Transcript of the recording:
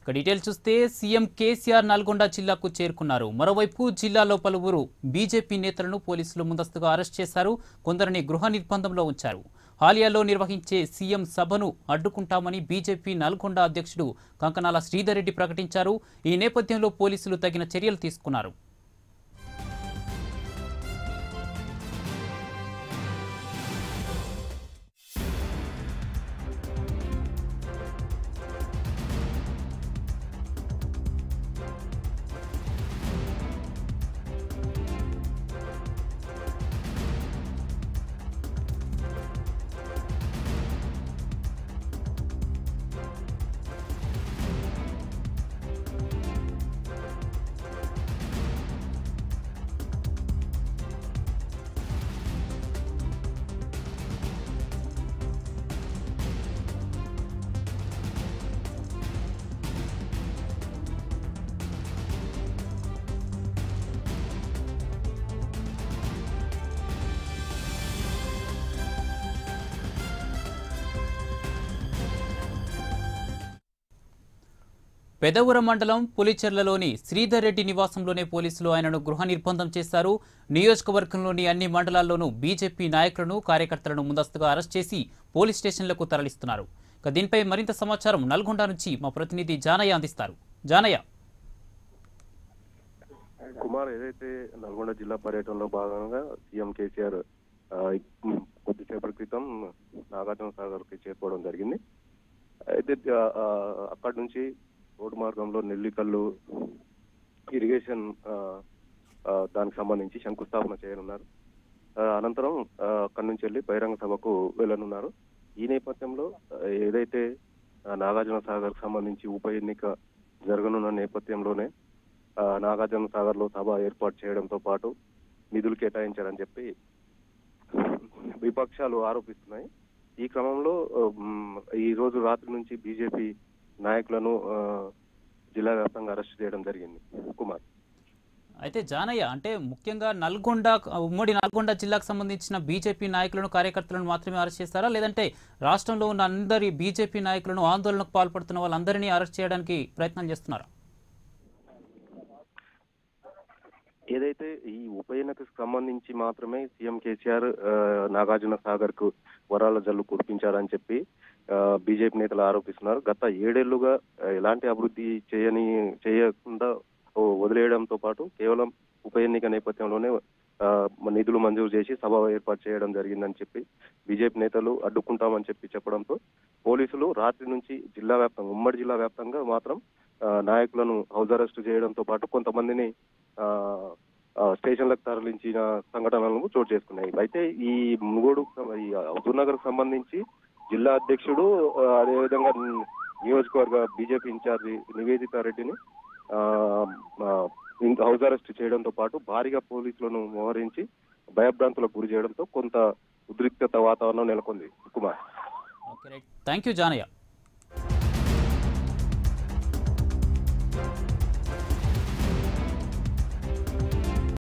ఇక డీటెయిల్ చూస్తే సీఎం కేసీఆర్ నల్గొండ జిల్లాకు చేరుకున్నారు మరోవైపు జిల్లాలో పలువురు బీజేపీ నేతలను పోలీసులు ముందస్తుగా అరెస్ట్ చేశారు కొందరిని గృహ నిర్బంధంలో ఉంచారు హాలియాలో నిర్వహించే సీఎం సభను అడ్డుకుంటామని బీజేపీ నల్గొండ అధ్యక్షుడు కంకనాల శ్రీధర్ రెడ్డి ప్రకటించారు ఈ నేపథ్యంలో పోలీసులు తగిన చర్యలు తీసుకున్నారు పెదవుర మండలం పులిచెర్లలోని శ్రీధర్ రెడ్డి నివాసంలోనే పోలీసులు ఆయనను గృహ నిర్బంధం చేశారు నియోజకవర్గంలోని అన్ని మండలాల్లోనూ బీజేపీ నాయకులను కార్యకర్తలను ముందస్తుగా అరెస్ట్ చేసి పోలీస్ స్టేషన్లకు తరలిస్తున్నారు ఇక దీనిపై మరింత సమాచారం నల్గొండ నుంచి మా ప్రతినిధి జానయ్య అందిస్తారు జానయ్య కుమార్ ఏదైతే నల్గొండ జిల్లా పర్యటనలో భాగంగా సీఎం కేసీఆర్ ఆ, కొద్దిసేపటి క్రితం నాగార్జున సాగర్ కి చేరుకోవడం జరిగింది అయితే ఆ, ఆ, అక్కడి నుంచి రోడ్డు మార్గంలో నెల్లికల్లు ఇరిగేషన్ ఆ, ఆ, దానికి సంబంధించి శంకుస్థాపన చేయనున్నారు ఆ, అనంతరం ఆ, అక్కడి నుంచి వెళ్ళి బహిరంగ సభకు వెళ్ళనున్నారు ఈ నేపథ్యంలో ఆ, ఏదైతే ఆ, నాగార్జున సాగర్ సంబంధించి ఉప ఎన్నిక జరగనున్న నేపథ్యంలోనే ఆ, నాగార్జున సాగర్ లో సభ ఏర్పాటు చేయడంతో పాటు నిధులు కేటాయించారని చెప్పి విపక్షాలు ఆరోపిస్తున్నాయి ఈ క్రమంలో ఆ, మ్, ఈ రోజు రాత్రి నుంచి బీజేపీ నాయకులను ఆ, జిల్లా వ్యాప్తంగా అరెస్ట్ చేయడం జరిగింది కుమార్ అయితే జానయ్య అంటే ముఖ్యంగా నల్గొండ ఉమ్మడి నల్గొండ జిల్లాకు సంబంధించిన బీజేపీ నాయకులను కార్యకర్తలను మాత్రమే అరెస్ట్ చేస్తారా లేదంటే రాష్ట్రంలో ఉన్న అందరి బీజేపీ నాయకులను ఆందోళనకు పాల్పడుతున్న వాళ్ళందరినీ అరెస్ట్ చేయడానికి ప్రయత్నం చేస్తున్నారా ఏదైతే ఈ ఉప ఎన్నికకు సంబంధించి మాత్రమే సీఎం కేసీఆర్ ఆ, నాగార్జున సాగర్ కు వరాల జల్లు కురిపించారని చెప్పి ఆ, బీజేపీ నేతలు ఆరోపిస్తున్నారు గత ఏడేళ్లుగా ఆ, ఎలాంటి అభివృద్ధి చేయని చేయకుండా ఓ వదిలేయడంతో పాటు కేవలం ఉప ఎన్నిక నేపథ్యంలోనే ఆ, నిధులు మంజూరు చేసి సభ ఏర్పాటు చేయడం జరిగిందని చెప్పి బీజేపీ నేతలు అడ్డుకుంటామని చెప్పి చెప్పడంతో పోలీసులు రాత్రి నుంచి జిల్లా వ్యాప్తంగా ఉమ్మడి జిల్లా వ్యాప్తంగా మాత్రం ఆ, నాయకులను హౌస్ అరెస్ట్ చేయడంతో పాటు కొంతమందిని ఆ, ఆ, స్టేషన్లకు తరలించిన సంఘటనలు చోటు చేసుకున్నాయి అయితే ఈ ముగోడు ఈ హుజూర్ సంబంధించి జిల్లా అధ్యక్షుడు ఆ, అదేవిధంగా నియోజకవర్గ బీజేపీ ఇన్ఛార్జి నివేదిత రెడ్డిని ఆ, ఆ, ఇంకా హౌస్ అరెస్ట్ చేయడంతో పాటు భారీగా పోలీసులను మోహరించి భయభ్రాంతులకు గురి చేయడంతో కొంత ఉద్రిక్తత వాతావరణం నెలకొంది Kumar okay right thank you Janaiah